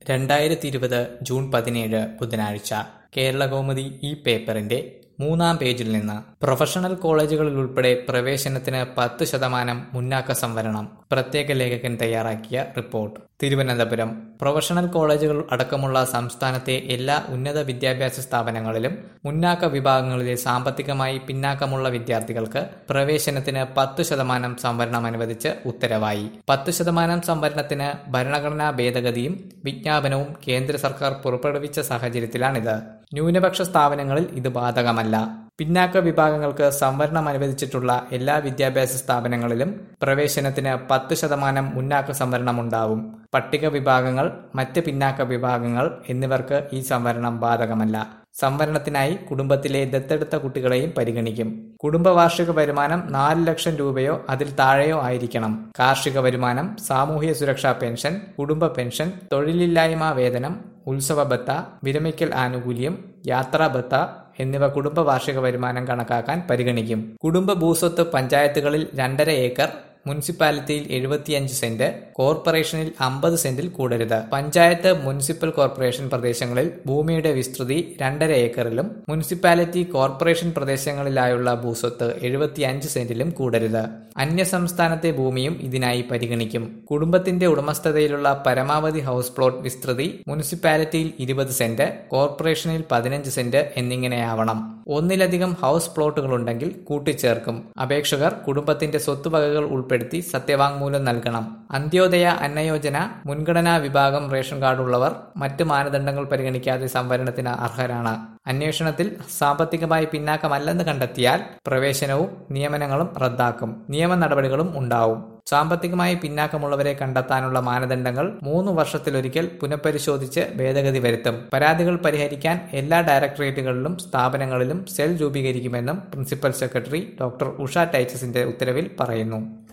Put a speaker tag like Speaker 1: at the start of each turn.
Speaker 1: രണ്ടായിരത്തി ഇരുപത് ജൂൺ പതിനേഴ് ബുധനാഴ്ച കേരളകൗമുദി ഈ പേപ്പറിന്റെ മൂന്നാം പേജിൽ നിന്ന് പ്രൊഫഷണൽ കോളേജുകളിൽ ഉൾപ്പെടെ പ്രവേശനത്തിന് പത്ത് ശതമാനം മുന്നാക്ക സംവരണം പ്രത്യേക ലേഖകൻ തയ്യാറാക്കിയ റിപ്പോർട്ട് തിരുവനന്തപുരം പ്രൊഫഷണൽ കോളേജുകൾ അടക്കമുള്ള സംസ്ഥാനത്തെ എല്ലാ ഉന്നത വിദ്യാഭ്യാസ സ്ഥാപനങ്ങളിലും മുന്നാക്ക വിഭാഗങ്ങളിലെ സാമ്പത്തികമായി പിന്നാക്കമുള്ള വിദ്യാർത്ഥികൾക്ക് പ്രവേശനത്തിന് പത്ത് ശതമാനം സംവരണം അനുവദിച്ച് ഉത്തരവായി പത്ത് ശതമാനം സംവരണത്തിന് ഭരണഘടനാ ഭേദഗതിയും വിജ്ഞാപനവും കേന്ദ്ര സർക്കാർ പുറപ്പെടുവിച്ച സാഹചര്യത്തിലാണിത് ന്യൂനപക്ഷ സ്ഥാപനങ്ങളിൽ ഇത് ബാധകമല്ല പിന്നാക്ക വിഭാഗങ്ങൾക്ക് സംവരണം അനുവദിച്ചിട്ടുള്ള എല്ലാ വിദ്യാഭ്യാസ സ്ഥാപനങ്ങളിലും പ്രവേശനത്തിന് പത്ത് ശതമാനം മുന്നാക്ക സംവരണം ഉണ്ടാവും പട്ടിക വിഭാഗങ്ങൾ മറ്റ് പിന്നാക്ക വിഭാഗങ്ങൾ എന്നിവർക്ക് ഈ സംവരണം ബാധകമല്ല സംവരണത്തിനായി കുടുംബത്തിലെ ദത്തെടുത്ത കുട്ടികളെയും പരിഗണിക്കും കുടുംബ വാർഷിക വരുമാനം നാല് ലക്ഷം രൂപയോ അതിൽ താഴെയോ ആയിരിക്കണം കാർഷിക വരുമാനം സാമൂഹ്യ സുരക്ഷാ പെൻഷൻ കുടുംബ പെൻഷൻ തൊഴിലില്ലായ്മ വേതനം ഉത്സവ ഭത്ത വിരമിക്കൽ ആനുകൂല്യം യാത്രാ ഭത്ത എന്നിവ കുടുംബ വാർഷിക വരുമാനം കണക്കാക്കാൻ പരിഗണിക്കും കുടുംബ ഭൂസ്വത്ത് പഞ്ചായത്തുകളിൽ രണ്ടര ഏക്കർ മുനിസിപ്പാലിറ്റിയിൽ എഴുപത്തിയഞ്ച് സെന്റ് കോർപ്പറേഷനിൽ അമ്പത് സെന്റിൽ കൂടരുത് പഞ്ചായത്ത് മുനിസിപ്പൽ കോർപ്പറേഷൻ പ്രദേശങ്ങളിൽ ഭൂമിയുടെ വിസ്തൃതി രണ്ടര ഏക്കറിലും മുനിസിപ്പാലിറ്റി കോർപ്പറേഷൻ പ്രദേശങ്ങളിലായുള്ള ഭൂസ്വത്ത് എഴുപത്തിയഞ്ച് സെന്റിലും കൂടരുത് അന്യസംസ്ഥാനത്തെ ഭൂമിയും ഇതിനായി പരിഗണിക്കും കുടുംബത്തിന്റെ ഉടമസ്ഥതയിലുള്ള പരമാവധി ഹൗസ് പ്ലോട്ട് വിസ്തൃതി മുനിസിപ്പാലിറ്റിയിൽ ഇരുപത് സെന്റ് കോർപ്പറേഷനിൽ പതിനഞ്ച് സെന്റ് എന്നിങ്ങനെയാവണം ഒന്നിലധികം ഹൗസ് പ്ലോട്ടുകളുണ്ടെങ്കിൽ കൂട്ടിച്ചേർക്കും അപേക്ഷകർ കുടുംബത്തിന്റെ സ്വത്തുവകകൾ ഉൾപ്പെടുത്തി സത്യവാങ്മൂലം നൽകണം അന്ത്യോദയ അന്നയോജന മുൻഗണനാ വിഭാഗം റേഷൻ കാർഡ് ഉള്ളവർ മറ്റ് മാനദണ്ഡങ്ങൾ പരിഗണിക്കാതെ സംവരണത്തിന് അർഹരാണ് അന്വേഷണത്തിൽ സാമ്പത്തികമായി പിന്നാക്കമല്ലെന്ന് കണ്ടെത്തിയാൽ പ്രവേശനവും നിയമനങ്ങളും റദ്ദാക്കും നിയമ നടപടികളും ഉണ്ടാവും സാമ്പത്തികമായി പിന്നാക്കമുള്ളവരെ കണ്ടെത്താനുള്ള മാനദണ്ഡങ്ങൾ മൂന്ന് വർഷത്തിലൊരിക്കൽ പുനഃപരിശോധിച്ച് ഭേദഗതി വരുത്തും പരാതികൾ പരിഹരിക്കാൻ എല്ലാ ഡയറക്ടറേറ്റുകളിലും സ്ഥാപനങ്ങളിലും സെൽ രൂപീകരിക്കുമെന്നും പ്രിൻസിപ്പൽ സെക്രട്ടറി ഡോക്ടർ ഉഷ ടൈച്ചസിന്റെ ഉത്തരവിൽ പറയുന്നു